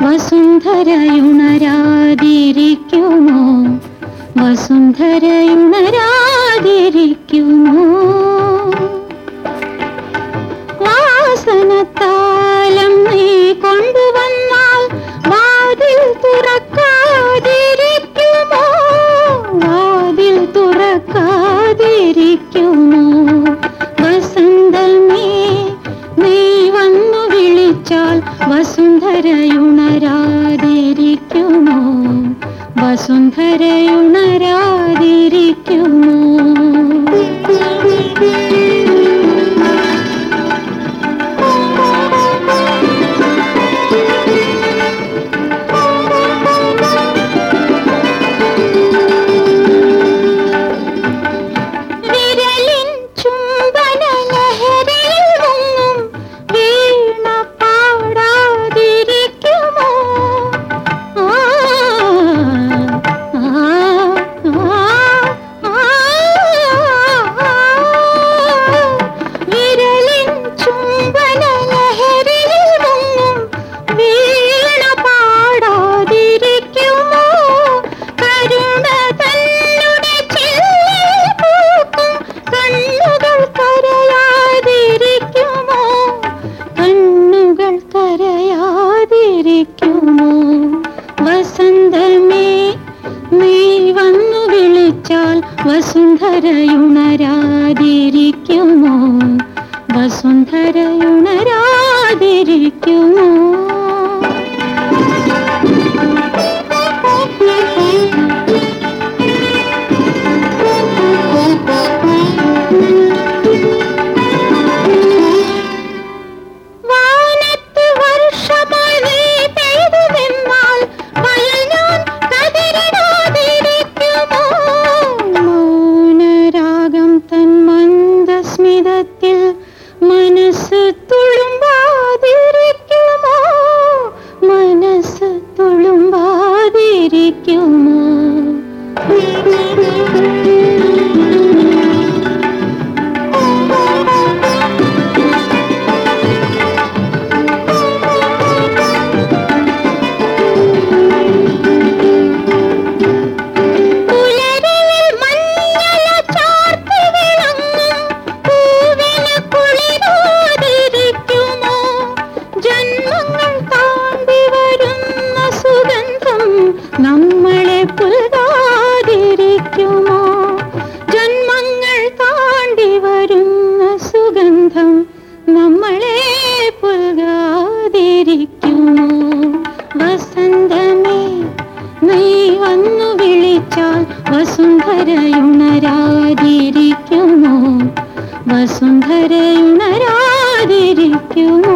വസുന്ധരയുണരാതിരിക്കുമോ വസുന്ധരയുണരാതിരിക്കുമോ വാസനത്താലം നീ കൊണ്ടുവന്നാൽ വാതിൽ തുറക്കാതിരിക്കുമോ വാതിൽ തുറക്കാതിരിക്കുമോ വസന്തമേ നീ വന്നു വിളിച്ചാൽ വസുന്ധരയുണരാതിരിക്കുമോ വസുന്ധരയുണരാതിരിക്കുമോ വിരലിൻ ചുംബന ലഹരിയിൽ മുങ്ങും വീണ പാടാതിരിക്കുമോ ആ, ആ, ആ, ആ. വിരലിൻ ചുംബന ലഹരിയിൽ മുങ്ങും വീണ പാടാതിരിക്കുമോ കരുണ തന്നുടെ ചില്ലിൽ പൂക്കും കണ്ണുകൾ കരയാതിരിക്കുമോ കണ്ണുകൾ കരയാതിരിക്കുമോ വസന്തമേ നീ വന്നു വിളിച്ചാൽ വസുന്ധരയുണരാതിരിക്കുമോ വസുന്ധരയുണരാതിരിക്കുമോ വാനത്ത് വർഷമായി നീ പെയ്തു നിന്നാൽ വയൽ ഞാൻ കതിരിടാതിരിക്കുമോ മൗനരാഗം തൻ മന്ദസ്മിതത്തിൽ മനസ്സ് തുളുമ്പാതിരിക്കുമോ മനസ്സ് തുളുമ്പാതിരിക്കുമോ പുലരിയിൽ മഞ്ഞള ചാർത്തി വിളങ്ങും പൂവിന് കുളിരാതിരിക്കുമോ ജന്മങ്ങൾ താണ്ടി വരുന്ന സുഗന്ധം നമ്മളെ പുൽകാതിരിക്കുമോ ജന്മങ്ങൾ താണ്ടി വരുന്ന സുഗന്ധം നമ്മളെ പുൽകാതിരിക്കുമോ വസന്തമേ നീ വന്നു വിളിച്ചാൽ വസുന്ധരയുണരാതിരിക്കുമോ വസുന്ധരയുണരാതിരിക്കുമോ